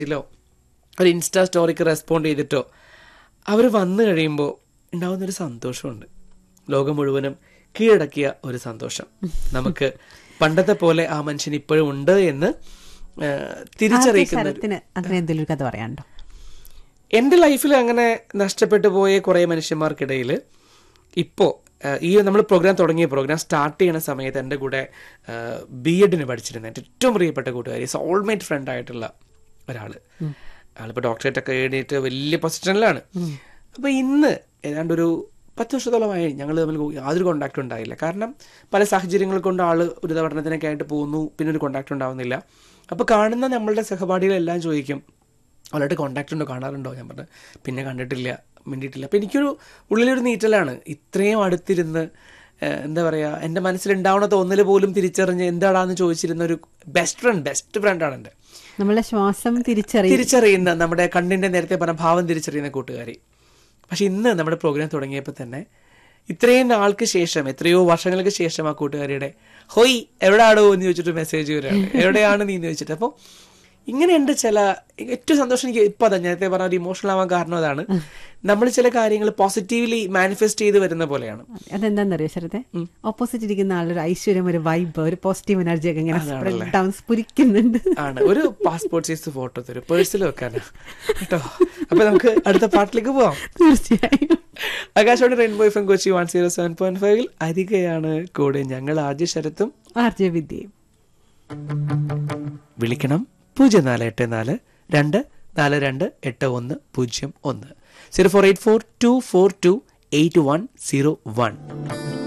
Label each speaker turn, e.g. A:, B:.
A: ഇതിലോ ഒരു insta സ്റ്റോറിക്ക് respond ചെയ്തിട്ടോ അവർ വന്നു കഴിയുമ്പോൾ ഉണ്ടാവുന്നൊരു സന്തോഷമുണ്ട് ലോകം മുഴുവനും കീഴടക്കിയ ഒരു സന്തോഷം നമുക്ക് പണ്ടത്തെ പോലെ ആ മനുഷ്യൻ ഇപ്പോഴും ഉണ്ട് എന്ന് ആ, തിരിച്ചറിയിക്കുന്ന ഒരു-
B: ശരത്തിന് അതിന് എന്തെങ്കിലും ഒരു കഥ പറയാനുണ്ടോ
A: എൻ്റെ ലൈഫിൽ അങ്ങനെ നഷ്ടപ്പെട്ടു പോയ കുറേ മനുഷ്യന്മാർക്കിടയിൽ ഇപ്പോൾ ഈ നമ്മൾ പ്രോഗ്രാം തുടങ്ങിയ പ്രോഗ്രാം സ്റ്റാർട്ട് ചെയ്യുന്ന സമയത്ത് എൻ്റെ കൂടെ ബി എഡിന് പഠിച്ചിരുന്ന എൻ്റെ ഏറ്റവും പ്രിയപ്പെട്ട കൂട്ടുകാരി സോൾമേറ്റ് ഫ്രണ്ട് ആയിട്ടുള്ള ഒരാൾ ആളിപ്പോൾ ഡോക്ടറേറ്റ് ഒക്കെ എഴുതിയിട്ട് വലിയ പൊസിഷനിലാണ് അപ്പോൾ ഇന്ന് ഏതാണ്ട് ഒരു പത്ത് വർഷത്തോളമായി ഞങ്ങൾ തമ്മിൽ യാതൊരു കോണ്ടാക്ട് ഉണ്ടായില്ല കാരണം പല സാഹചര്യങ്ങൾ കൊണ്ട് ആൾ ഒരു പഠനത്തിനൊക്കെ ആയിട്ട് പോകുന്നു പിന്നെ ഒരു കോണ്ടാക്ട് ഉണ്ടാവുന്നില്ല അപ്പോൾ കാണുന്ന നമ്മളുടെ സഹപാഠികളെല്ലാം ചോദിക്കും അവളായിട്ട് കോണ്ടാക്ട് ഉണ്ടോ കാണാറുണ്ടോ ഞാൻ പറഞ്ഞു പിന്നെ കണ്ടിട്ടില്ല മിണ്ടിയിട്ടില്ല അപ്പം എനിക്കൊരു ഉള്ളിലൊരു നീറ്റലാണ് ഇത്രയും അടുത്തിരുന്ന് ഏഹ്, എന്താ പറയുക എൻ്റെ മനസ്സിലുണ്ടാവണ തോന്നൽ പോലും തിരിച്ചറിഞ്ഞ് എന്താടാന്ന് ചോദിച്ചിരുന്ന ഒരു ബെസ്റ്റ് ഫ്രണ്ട് ബെസ്റ്റ് ഫ്രണ്ടാണ് എൻ്റെ
B: നമ്മളെ ശ്വാസം തിരിച്ചറിയും
A: തിരിച്ചറിയുന്ന നമ്മുടെ കണ്ണിൻ്റെ നേരത്തെ പറഞ്ഞ ഭാവം തിരിച്ചറിയുന്ന കൂട്ടുകാരി പക്ഷെ ഇന്ന് നമ്മുടെ പ്രോഗ്രാം തുടങ്ങിയപ്പോൾ തന്നെ ഇത്രയും നാൾക്ക് ശേഷം എത്രയോ വർഷങ്ങൾക്ക് ശേഷം ആ കൂട്ടുകാരിയുടെ ഹോയ് എവിടെയാണോ എന്ന് ചോദിച്ചിട്ട് മെസ്സേജ് വരികയാണ് എവിടെയാണ് നീ എന്ന് ചോദിച്ചിട്ട് അപ്പോൾ ഇങ്ങനെയുണ്ട് ചില ഏറ്റവും സന്തോഷം എനിക്ക് ഇപ്പൊ അതാ നേരത്തെ പറഞ്ഞ ഒരു ഇമോഷണൽ ആവാൻ കാരണം അതാണ് നമ്മൾ ചില കാര്യങ്ങൾ പോസിറ്റീവ്ലി മാനിഫെസ്റ്റ് ചെയ്ത് വരുന്ന പോലെയാണ്
B: അതെന്താണെന്നറിയോ ശരത്തെ ഓപ്പോസിറ്റ് ഇരിക്കുന്ന ആളൊരു ഐശ്വര്യം ഒരു വൈബ് ഒരു പോസിറ്റീവ് എനർജി ഒക്കെ ഇങ്ങനെ സ്പ്രെഡ് ഡൗൺ സ്ഫുരിക്കുന്നുണ്ട്
A: ആണ് ഒരു പാസ്പോർട്ട് സൈസ് ഫോട്ടോ തരും പേഴ്സിൽ വെക്കാനാ കേട്ടോ അപ്പൊ നമുക്ക് അടുത്ത പാട്ടിലേക്ക് പോവാം
B: തീർച്ചയായും
A: Akashvani rainbow F M Kochi one zero seven point ഫൈവിൽ അരികയാണ് കൂടെ ഞങ്ങൾ ആദ്യ ശരത്തും
B: ആർജ വിദ്യയും
A: വിളിക്കണം പൂജ്യം നാല് എട്ട് നാല് രണ്ട് നാല് രണ്ട് എട്ട് ഒന്ന് പൂജ്യം ഒന്ന് zero four eight four two four two eight one zero one